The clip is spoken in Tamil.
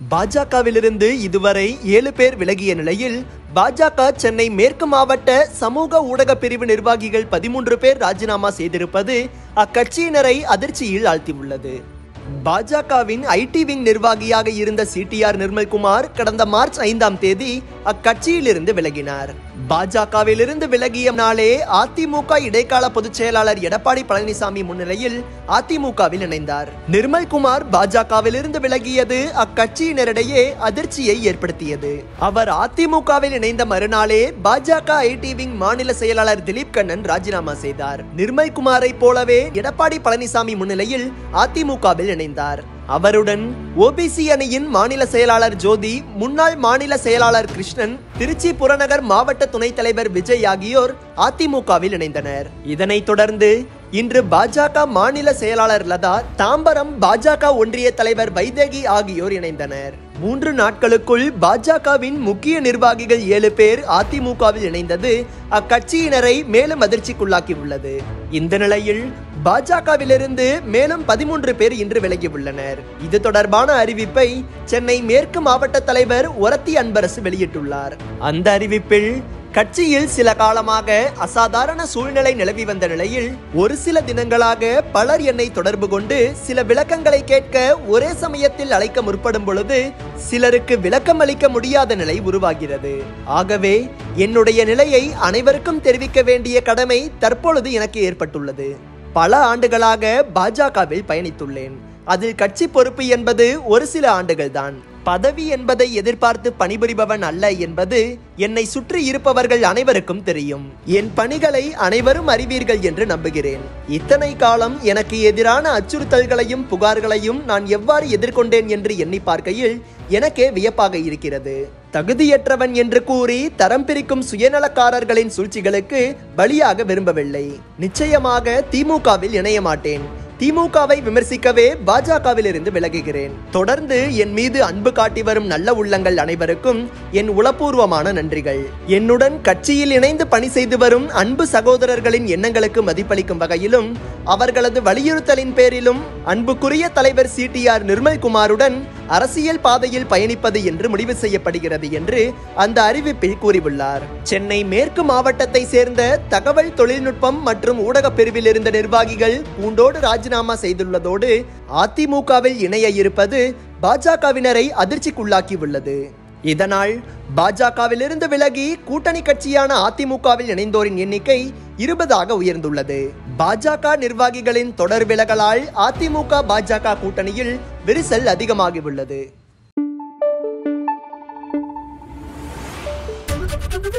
பாஜகவிலிருந்து இதுவரை ஏழு பேர் விலகிய நிலையில் பாஜக சென்னை மேற்கு மாவட்ட சமூக ஊடக பிரிவு நிர்வாகிகள் பதிமூன்று பேர் ராஜினாமா செய்திருப்பது அக்கட்சியினரை அதிர்ச்சியில் ஆழ்த்தியுள்ளது பாஜகவின் ஐடி விங் நிர்வாகியாக இருந்த சிடிஆர் நிர்மல்குமார் கடந்த மார்ச் ஐந்தாம் தேதி அக்கட்சியிலிருந்து விலகினார் பாஜகவிலிருந்து விலகிய நாளே அதிமுக இடைக்கால பொதுச் செயலாளர் எடப்பாடி பழனிசாமி முன்னிலையில் அதிமுகவில் இணைந்தார் நிர்மல்குமார் பாஜகவிலிருந்து விலகியது அக்கட்சியினரிடையே அதிர்ச்சியை ஏற்படுத்தியது அவர் அதிமுகவில் இணைந்த மறுநாளே பாஜக ஐடி விங் மாநில செயலாளர் திலீப் கண்ணன் ராஜினாமா செய்தார் நிர்மல்குமாரை போலவே எடப்பாடி பழனிசாமி முன்னிலையில் அதிமுகவில் இணைந்தார் அவருடன் ஓபிசி அணியின் மாநில செயலாளர் ஜோதி முன்னாள் மாநில செயலாளர் கிருஷ்ணன் திருச்சி புறநகர் மாவட்ட துணைத் தலைவர் விஜய் ஆகியோர் அதிமுகவில் இணைந்தனர் இதனைத் தொடர்ந்து இன்று பாஜக மாநில செயலாளர் லதா தாம்பரம் பாஜக ஒன்றிய தலைவர் வைதேகி ஆகியோர் இணைந்தனர் மூன்று நாட்களுக்குள் பாஜகவின் முக்கிய நிர்வாகிகள் ஏழு பேர் அதிமுகவில் இணைந்தது அக்கட்சியினரை மேலும் அதிர்ச்சிக்குள்ளாக்கியுள்ளது இந்த நிலையில் பாஜகவிலிருந்து மேலும் பதிமூன்று பேர் இன்று விலகியுள்ளனர் இது தொடர்பான அறிவிப்பை சென்னை மேற்கு மாவட்ட தலைவர் ஒரத்தி அன்பரசு வெளியிட்டுள்ளார் அந்த அறிவிப்பில் கட்சியில் சில காலமாக அசாதாரண சூழ்நிலை நிலவி வந்த நிலையில் ஒரு சில தினங்களாக பலர் என்னை தொடர்பு கொண்டு சில விளக்கங்களை கேட்க ஒரே சமயத்தில் அழைக்க முற்படும் பொழுது சிலருக்கு விளக்கம் அளிக்க முடியாத நிலை உருவாகிறது ஆகவே என்னுடைய நிலையை அனைவருக்கும் தெரிவிக்க வேண்டிய கடமை தற்பொழுது எனக்கு ஏற்பட்டுள்ளது பல ஆண்டுகளாக பாஜகவில் பயணித்துள்ளேன் அதில் கட்சி பொறுப்பு என்பது ஒரு சில ஆண்டுகள்தான் பதவி என்பதை எதிர்பார்த்து பணிபுரிபவன் அல்ல என்பது என்னை சுற்றி இருப்பவர்கள் அனைவருக்கும் தெரியும் என் பணிகளை அனைவரும் அறிவீர்கள் என்று நம்புகிறேன் இத்தனை காலம் எனக்கு எதிரான அச்சுறுத்தல்களையும் புகார்களையும் நான் எவ்வாறு எதிர்கொண்டேன் என்று எண்ணி பார்க்கையில் எனக்கே வியப்பாக இருக்கிறது தகுதியற்றவன் என்று கூறி தரம் பிரிக்கும் சுயநலக்காரர்களின் சூழ்ச்சிகளுக்கு பலியாக விரும்பவில்லை நிச்சயமாக திமுகவில் இணைய மாட்டேன் திமுகவை விமர்சிக்கவே பாஜகவில் இருந்து விலகுகிறேன் தொடர்ந்து என் மீது அன்பு காட்டி வரும் நல்ல உள்ளங்கள் அனைவருக்கும் என் உளப்பூர்வமான நன்றிகள் என்னுடன் கட்சியில் இணைந்து பணி செய்து வரும் அன்பு சகோதரர்களின் எண்ணங்களுக்கு மதிப்பளிக்கும் வகையிலும் அவர்களது வலியுறுத்தலின் பேரிலும் அன்புக்குரிய தலைவர் சிடிஆர் நிர்மல்குமாருடன் அரசியல் பாதையில் பயணிப்பது என்று முடிவு செய்யப்படுகிறது என்று அந்த அறிவிப்பில் கூறியுள்ளார் சென்னை மேற்கு மாவட்டத்தை சேர்ந்த தகவல் தொழில்நுட்பம் மற்றும் ஊடகப் பிரிவில் இருந்த நிர்வாகிகள் பூண்டோடு ராஜினாமா செய்துள்ளதோடு அதிமுகவில் இணைய இருப்பது பாஜகவினரை அதிர்ச்சிக்குள்ளாக்கியுள்ளது இதனால் பாஜகவிலிருந்து விலகி கூட்டணி கட்சியான அதிமுகவில் இணைந்தோரின் எண்ணிக்கை இருபதாக உயர்ந்துள்ளது பாஜக நிர்வாகிகளின் தொடர் விலகலால் அதிமுக பாஜக கூட்டணியில் விரிசல் அதிகமாகியுள்ளது